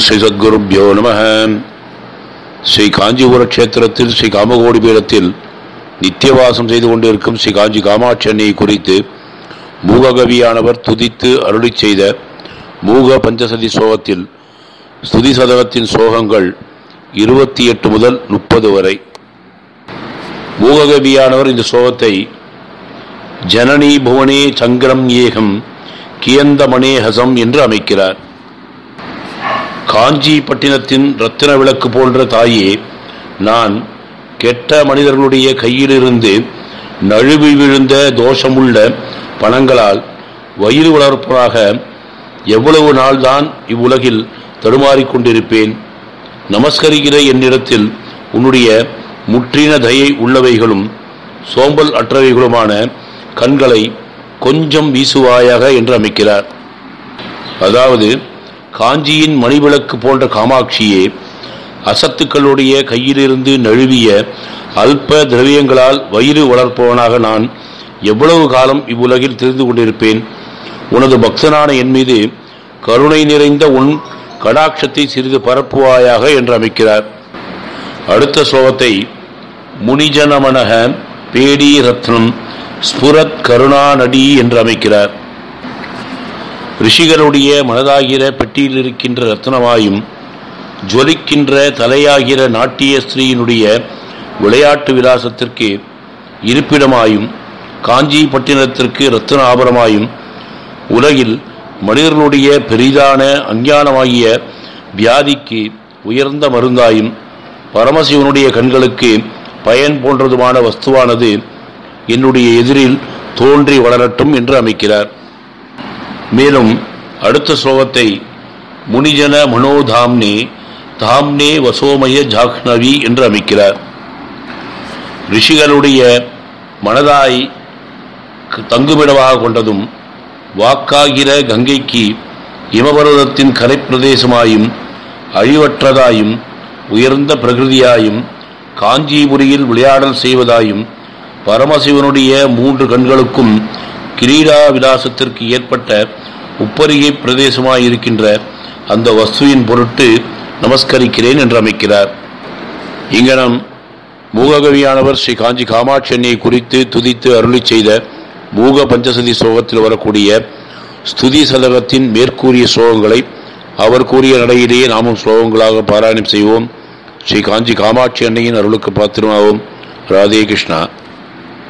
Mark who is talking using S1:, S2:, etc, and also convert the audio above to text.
S1: ஸ்ரீ சத்குருப்யோ நம ஸ்ரீ காஞ்சிபுர கஷேத்திரத்தில் ஸ்ரீ காமகோடி பீடத்தில் நித்தியவாசம் செய்து கொண்டிருக்கும் ஸ்ரீ காஞ்சி காமாட்சி அன்னையை குறித்து மூககவியானவர் துதித்து அருளிச் செய்த மூக பஞ்சசதி சோகத்தில் ஸ்துதி சதகத்தின் சோகங்கள் இருபத்தி எட்டு முதல் முப்பது வரை மூககவியானவர் இந்த சோகத்தை ஜனனி புவனே சங்கரம் ஏகம் கியந்தமணே ஹசம் என்று அமைக்கிறார் காஞ்சி பட்டினத்தின் ரத்தின விளக்கு போன்ற தாயே நான் கெட்ட மனிதர்களுடைய கையிலிருந்து நழுவி விழுந்த தோஷமுள்ள பணங்களால் வயிறு வளர்ப்பதாக எவ்வளவு நாள்தான் இவ்வுலகில் தடுமாறிக் கொண்டிருப்பேன் நமஸ்கரிக்கிற என்னிடத்தில் உன்னுடைய முற்றின தயை உள்ளவைகளும் சோம்பல் அற்றவைகளுமான கண்களை கொஞ்சம் வீசுவாயாக என்று அமைக்கிறார் அதாவது காஞ்சியின் மணிவிளக்கு போன்ற காமாட்சியே அசத்துக்களுடைய கையிலிருந்து நழுவிய அல்ப திரவியங்களால் வயிறு வளர்ப்பவனாக நான் எவ்வளவு காலம் இவ்வுலகில் தெரிந்து கொண்டிருப்பேன் உனது பக்தனான என் மீது கருணை நிறைந்த உன் கடாட்சத்தை சிறிது பரப்புவாயாக என்று அமைக்கிறார் அடுத்த ஸ்லோகத்தை முனிஜனமனக பேடி ரத்னம் ஸ்புரத் கருணாநடி என்று அமைக்கிறார் ரிஷிகளுடைய மனதாகிற பெட்டியில் இருக்கின்ற ரத்னமாயும் ஜொலிக்கின்ற தலையாகிற நாட்டிய ஸ்திரீயினுடைய விளையாட்டு விலாசத்திற்கு இருப்பிடமாயும் காஞ்சி பட்டினத்திற்கு ரத்ன ஆபரமாயும் உலகில் மனிதர்களுடைய பெரிதான அஞ்ஞானமாகிய வியாதிக்கு உயர்ந்த மருந்தாயும் பரமசிவனுடைய கண்களுக்கு பயன் போன்றதுமான வஸ்துவானது என்னுடைய எதிரில் தோன்றி வளரட்டும் என்று அமைக்கிறார் மேலும் அடுத்த ஸ்லோகத்தை முனிஜன மனோதாம்னே தாம்னே வசோமய ஜாக்னவி என்று அமைக்கிறார் ரிஷிகளுடைய மனதாய் தங்குமிடமாக கொண்டதும் வாக்காகிற கங்கைக்கு இமபர்வதத்தின் கரைப்பிரதேசமாயும் அழிவற்றதாயும் உயர்ந்த பிரகிருதியாயும் காஞ்சிபுரியில் விளையாடல் செய்வதாயும் பரமசிவனுடைய மூன்று கண்களுக்கும் கிரீடா விலாசத்திற்கு ஏற்பட்ட உப்பரிகை பிரதேசமாயிருக்கின்ற அந்த வஸ்துவின் பொருட்டு நமஸ்கரிக்கிறேன் என்று அமைக்கிறார் இங்கனம் மூககவியானவர் ஸ்ரீ காஞ்சி காமாட்சி அன்னையை குறித்து துதித்து அருளி செய்த மூக பஞ்சசதி சோகத்தில் வரக்கூடிய ஸ்துதி சதகத்தின் மேற்கூறிய ஸ்லோகங்களை அவர் கூறிய நடையிலேயே நாமும் ஸ்லோகங்களாக பாராயணம் செய்வோம் ஸ்ரீ காஞ்சி காமாட்சி அன்னையின் அருளுக்கு பாத்திரமாவோம் ராதே கிருஷ்ணா